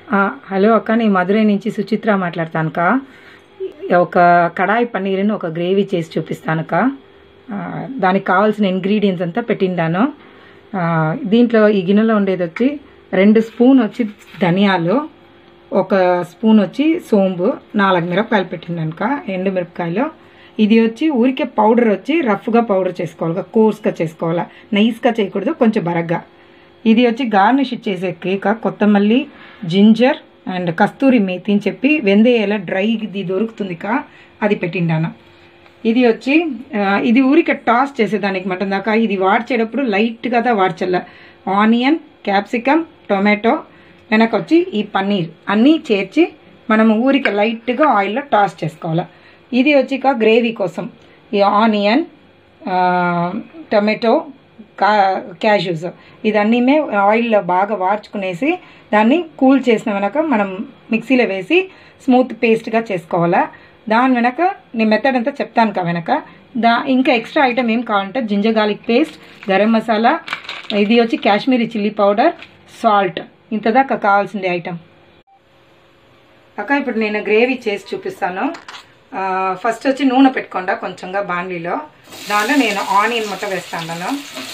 ఆ, హలో అక్క నేను మధురై నుంచి సుచిత్ర మాట్లాడతాను అక్క ఒక కడాయి పన్నీరుని ఒక గ్రేవీ చేసి చూపిస్తాను అక్క ఆ, దానికి కావాల్సిన ఇంగ్రీడియంట్స్ అంతా పెట్టిండాను ఆ, దీంట్లో ఈ గిన్నెలో ఉండేది వచ్చి రెండు స్పూన్ వచ్చి ధనియాలు ఒక స్పూన్ వచ్చి సోంబు నాలుగు మిరపకాయలు పెట్టిందనుక ఎండు మిరపకాయలు ఇది వచ్చి ఊరికే పౌడర్ వచ్చి రఫ్గా పౌడర్ చేసుకోవాలి కోర్స్గా చేసుకోవాలి నైస్గా చేయకూడదు కొంచెం బరగ్గా ఇది వచ్చి గార్నిష్ ఇచ్చేసే కేక కొత్తమల్లి జింజర్ అండ్ కస్తూరి మేతి అని చెప్పి వెందేయాల డ్రై ఇది దొరుకుతుంది కా అది పెట్టిండాను ఇది వచ్చి ఆ, ఇది ఊరికే టాస్ చేసేదానికి మటన్ దాకా ఇది వాడ్చేటప్పుడు లైట్గా దా వాడ్చల్ల ఆనియన్ క్యాప్సికమ్ టొమాటో వెనక వచ్చి ఈ పన్నీర్ అన్నీ చేర్చి మనం ఊరికే లైట్గా ఆయిల్లో టాస్ చేసుకోవాలి ఇది వచ్చి కా గ్రేవీ కోసం ఈ ఆనియన్ ఆ, టొమాటో కా క్యాష్యూస్ ఇదన్నీ ఆయిల్లో బాగా వార్చుకునేసి దాన్ని కూల్ చేసిన వెనక మనం మిక్సీలో వేసి స్మూత్ పేస్ట్గా చేసుకోవాలా దాని వెనక నేను మెథడ్ అంతా చెప్తాను కా వెనక దా ఇంకా ఎక్స్ట్రా ఐటమ్ ఏం కావాలంటే ginger garlic paste garam masala ఇది వచ్చి కాశ్మీరీ చిల్లీ పౌడర్ సాల్ట్ ఇంతదాకా కావాల్సింది ఐటమ్ అక్క ఇప్పుడు నేను గ్రేవీ చేసి చూపిస్తాను ఆ, ఫస్ట్ వచ్చి నూనె పెట్టుకోండా కొంచెంగా బాండీలో దాంట్లో నేను ఆనియన్ మొత్తం వేస్తాను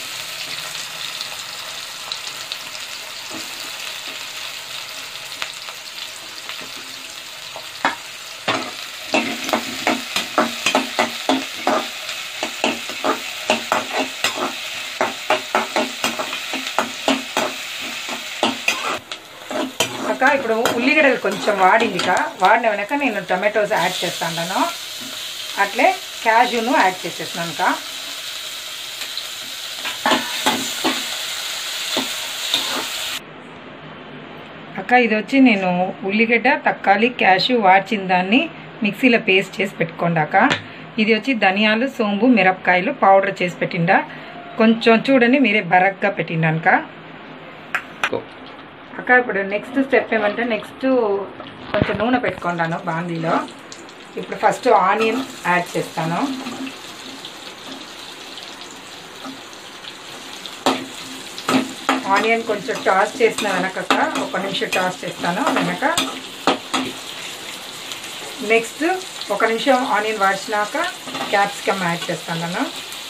అక్క ఇప్పుడు ఉల్లిగడ్డలు కొంచెం వాడిందిక వాడిన వెనక నేను టమాటోస్ యాడ్ చేస్తాను అట్లే క్యాజును యాడ్ చేసేస్తున్నాను అక్క అక్క ఇది వచ్చి నేను ఉల్లిగడ్డ తక్కాలి క్యాషు వాడ్చిన దాన్ని మిక్సీలో పేస్ట్ చేసి పెట్టుకోండి అక్క ఇది వచ్చి ధనియాలు సోంబు మిరపకాయలు పౌడర్ చేసి పెట్టిండా కొంచెం చూడండి మీరే బరగ్గా పెట్టిండనుక అక్క ఇప్పుడు నెక్స్ట్ స్టెప్ ఏమంటే నెక్స్ట్ కొంచెం నూనె పెట్టుకున్నాను బాందీలో ఇప్పుడు ఫస్ట్ ఆనియన్ యాడ్ చేస్తాను ఆనియన్ కొంచెం టాస్ చేసిన వెనకక్క ఒక నిమిషం టాస్ చేస్తాను వెనక నెక్స్ట్ ఒక నిమిషం ఆనియన్ వాడిచినాక క్యాప్సికమ్ యాడ్ చేస్తాను నేను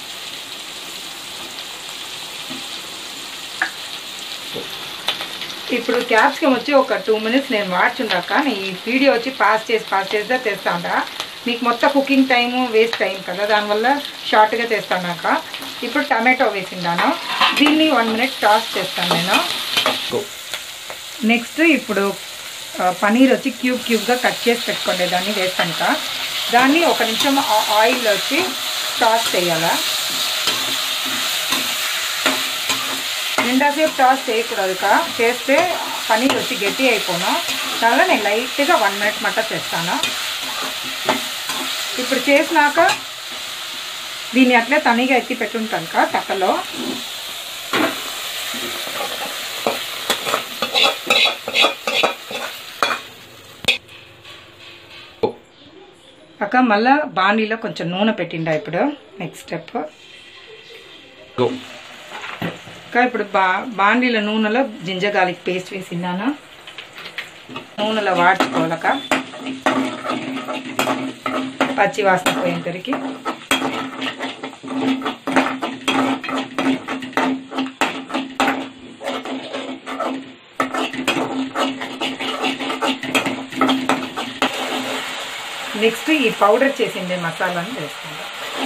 ఇప్పుడు క్యాప్సికమ్ వచ్చి ఒక టూ మినిట్స్ నేను వాడుచుండాక ఈ వీడియో వచ్చి పాస్ చేసి పాస్ చేస్తే తెస్తా ఉంటా మీకు మొత్తం కుకింగ్ టైము వేస్ట్ అయింది కదా దానివల్ల షార్ట్గా చేస్తానాక ఇప్పుడు టమాటో వేసిండాను దీన్ని వన్ మినిట్ టాస్ చేస్తాను నేను నెక్స్ట్ ఇప్పుడు ఆ, పనీర్ వచ్చి క్యూబ్ క్యూబ్గా కట్ చేసి పెట్టుకోండి దాన్ని వేస్తాక దాన్ని ఒక నిమిషం ఆ- ఆయిల్ వచ్చి టాస్ చేయాలా నిండాసేపు టాస్ చేయకూడదు కా చేస్తే పనీర్ వచ్చి గట్టి అయిపోను దానిలో నేను లైట్గా వన్ మినిట్ మట్ట చేస్తాను ఇప్పుడు చేసినాక దీన్ని అట్లే తనిగా ఎత్తి పెట్టుంటాను కా తక్కలో అక్క మళ్ళా బాండీలో కొంచెం నూనె పెట్టిండా ఇప్పుడు నెక్స్ట్ స్టెప్ Go. ఇంకా ఇప్పుడు బా బాండీల నూనెలో జింజర్ గార్లిక్ పేస్ట్ వేసిందాను నూనెలో వాడ్చుకోవాలక పచ్చి వాసన పోయేంతరికి నెక్స్ట్ ఈ పౌడర్ చేసిండే మసాలాను వేసుకుందాం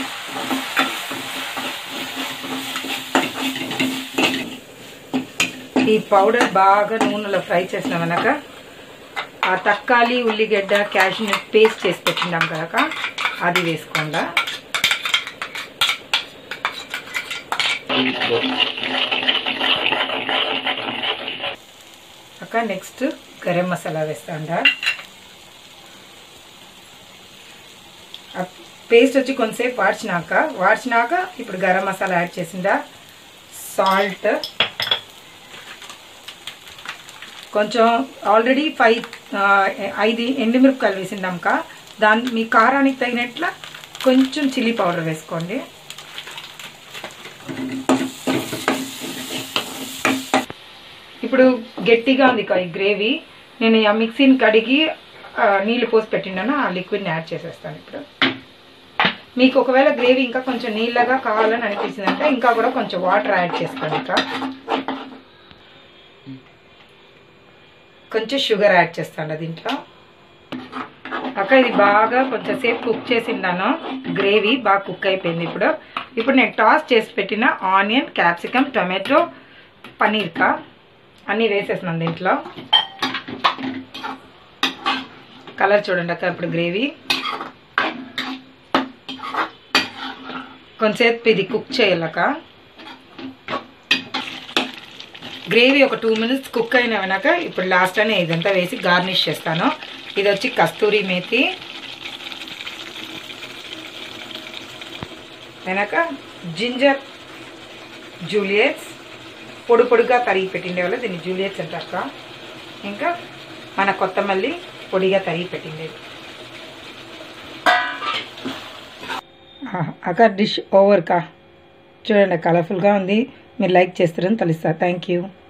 ఈ పౌడర్ బాగా నూనెలో ఫ్రై చేసిన వెనక ఆ తక్కాలి ఉల్లిగడ్డ క్యాష్యూ పేస్ట్ చేసి పెట్టినాం కనుక అది వేసుకోండా Go. అక్క నెక్స్ట్ గరం మసాలా వేస్తాండా పేస్ట్ వచ్చి కొంతసేపు వాడ్చినాక వాడ్చినాక ఇప్పుడు గరం మసాలా యాడ్ చేసిందా సాల్ట్ కొంచెం ఆల్రెడీ ఫైవ్ ఐదు ఎండుమిరపకాయలు వేసిందాంక దాని మీ కారానికి తగినట్ల కొంచెం చిల్లీ పౌడర్ వేసుకోండి ఇప్పుడు గట్టిగా ఉంది కా ఈ గ్రేవీ నేను ఆ మిక్సీని కడిగి ఆ, నీళ్ళు పోసి పెట్టినాను ఆ లిక్విడ్ని యాడ్ చేసేస్తాను ఇప్పుడు మీకు ఒకవేళ గ్రేవీ ఇంకా కొంచెం నీళ్ళగా కావాలని అనిపించిందంటే ఇంకా కూడా కొంచెం వాటర్ యాడ్ చేసుకోండి ఇంకా కొంచెం షుగర్ యాడ్ చేస్తాను దీంట్లో అక్క ఇది బాగా కొంచెం సేపు కుక్ చేసిందాను గ్రేవీ బాగా కుక్ అయిపోయింది ఇప్పుడు ఇప్పుడు నేను టాస్ చేసి పెట్టిన ఆనియన్ క్యాప్సికమ్ టొమాటో పన్నీర్ కా అన్నీ వేసేసినాను దీంట్లో కలర్ చూడండి అక్క ఇప్పుడు గ్రేవీ కొంతసేపు ఇది కుక్ చేయాలక గ్రేవీ ఒక టూ మినిట్స్ కుక్ అయిన వెనక ఇప్పుడు లాస్ట్లోనే ఇదంతా వేసి గార్నిష్ చేస్తాను ఇది వచ్చి కస్తూరి మేతి వెనక జింజర్ జూలియట్స్ పొడి పొడిగా తరిగి పెట్టిండే వాళ్ళు దీన్ని జూలియట్స్ అంటారు ఇంకా మన కొత్తమల్లి పొడిగా తరిగి పెట్టిండేది అక్క డిష్ ఓవర్ కా చూడండి కలర్ఫుల్గా ఉంది మీరు లైక్ చేస్తారని తెలుస్తా థ్యాంక్ యూ